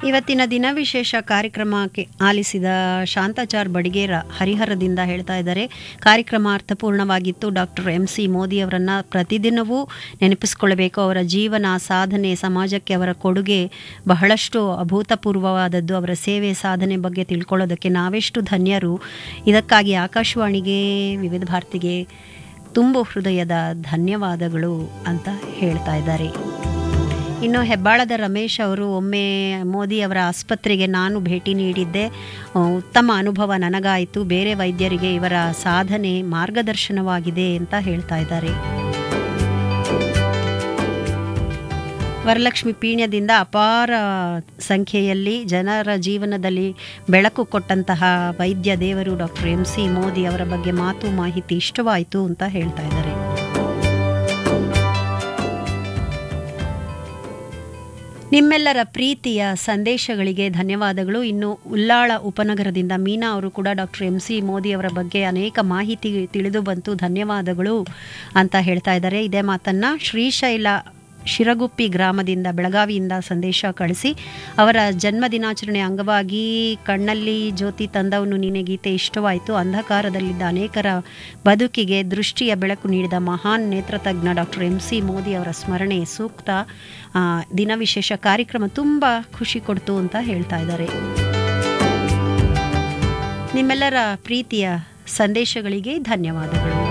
ಇವತ್ತಿನ ದಿನ ವಿಶೇಷ ಕಾರ್ಯಕ್ರಮಕ್ಕೆ ಆಲಿಸಿದ ಶಾಂತಾಚಾರ್ ಬಡಿಗೇರ ಹರಿಹರದಿಂದ ಹೇಳ್ತಾ ಇದ್ದಾರೆ ಕಾರ್ಯಕ್ರಮ ಅರ್ಥಪೂರ್ಣವಾಗಿತ್ತು ಡಾಕ್ಟರ್ ಎಂ ಸಿ ಮೋದಿ ಅವರನ್ನ ಪ್ರತಿದಿನವೂ ನೆನಪಿಸ್ಕೊಳ್ಬೇಕು ಅವರ ಜೀವನ ಸಾಧನೆ ಸಮಾಜಕ್ಕೆ ಅವರ ಕೊಡುಗೆ ಬಹಳಷ್ಟು ಅಭೂತಪೂರ್ವವಾದದ್ದು ಅವರ ಸೇವೆ ಸಾಧನೆ ಬಗ್ಗೆ ತಿಳ್ಕೊಳ್ಳೋದಕ್ಕೆ ನಾವೆಷ್ಟು ಧನ್ಯರು ಇದಕ್ಕಾಗಿ ಆಕಾಶವಾಣಿಗೆ ವಿವಿಧ ಭಾರತಿಗೆ ತುಂಬು ಹೃದಯದ ಧನ್ಯವಾದಗಳು ಅಂತ ಹೇಳ್ತಾ ಇದ್ದಾರೆ ಇನ್ನು ಹೆಬ್ಬಾಳದ ರಮೇಶ್ ಅವರು ಒಮ್ಮೆ ಮೋದಿ ಅವರ ಆಸ್ಪತ್ರೆಗೆ ನಾನು ಭೇಟಿ ನೀಡಿದ್ದೆ ಆ, ಉತ್ತಮ ಅನುಭವ ನನಗಾಯಿತು ಬೇರೆ ವೈದ್ಯರಿಗೆ ಇವರ ಸಾಧನೆ ಮಾರ್ಗದರ್ಶನವಾಗಿದೆ ಅಂತ ಹೇಳ್ತಾ ಇದ್ದಾರೆ ವರಲಕ್ಷ್ಮಿ ಪೀಣ್ಯದಿಂದ ಅಪಾರ ಸಂಖ್ಯೆಯಲ್ಲಿ ಜನರ ಜೀವನದಲ್ಲಿ ಬೆಳಕು ಕೊಟ್ಟಂತಹ ವೈದ್ಯ ದೇವರು ಡಾಕ್ಟರ್ ಎಂ ಸಿ ಮೋದಿ ಅವರ ಬಗ್ಗೆ ಮಾತು ಮಾಹಿತಿ ಇಷ್ಟವಾಯಿತು ಅಂತ ಹೇಳ್ತಾ ಇದ್ದಾರೆ ನಿಮ್ಮೆಲ್ಲರ ಪ್ರೀತಿಯ ಸಂದೇಶಗಳಿಗೆ ಧನ್ಯವಾದಗಳು ಇನ್ನು ಉಲ್ಲಾಳ ಉಪನಗರದಿಂದ ಮೀನಾ ಅವರು ಕೂಡ ಡಾಕ್ಟರ್ ಎಂ ಸಿ ಮೋದಿ ಅವರ ಬಗ್ಗೆ ಅನೇಕ ಮಾಹಿತಿ ತಿಳಿದು ಬಂತು ಧನ್ಯವಾದಗಳು ಅಂತ ಹೇಳ್ತಾ ಇದ್ದಾರೆ ಇದೇ ಮಾತನ್ನ ಶ್ರೀಶೈಲ ಶಿರಗುಪ್ಪಿ ಗ್ರಾಮದಿಂದ ಬೆಳಗಾವಿಯಿಂದ ಸಂದೇಶ ಕಳಿಸಿ ಅವರ ಜನ್ಮ ದಿನಾಚರಣೆ ಅಂಗವಾಗಿ ಕಣ್ಣಲ್ಲಿ ಜ್ಯೋತಿ ತಂದವನು ನಿನ್ನೆ ಗೀತೆ ಇಷ್ಟವಾಯಿತು ಅಂಧಕಾರದಲ್ಲಿದ್ದ ಅನೇಕರ ಬದುಕಿಗೆ ದೃಷ್ಟಿಯ ಬೆಳಕು ನೀಡಿದ ಮಹಾನ್ ನೇತ್ರತಜ್ಞ ಡಾಕ್ಟರ್ ಎಂ ಸಿ ಮೋದಿ ಅವರ ಸ್ಮರಣೆ ಸೂಕ್ತ ಆ, ದಿನ ವಿಶೇಷ ಕಾರ್ಯಕ್ರಮ ತುಂಬ ಖುಷಿ ಕೊಡ್ತು ಅಂತ ಹೇಳ್ತಾ ಇದ್ದಾರೆ ನಿಮ್ಮೆಲ್ಲರ ಪ್ರೀತಿಯ ಸಂದೇಶಗಳಿಗೆ ಧನ್ಯವಾದಗಳು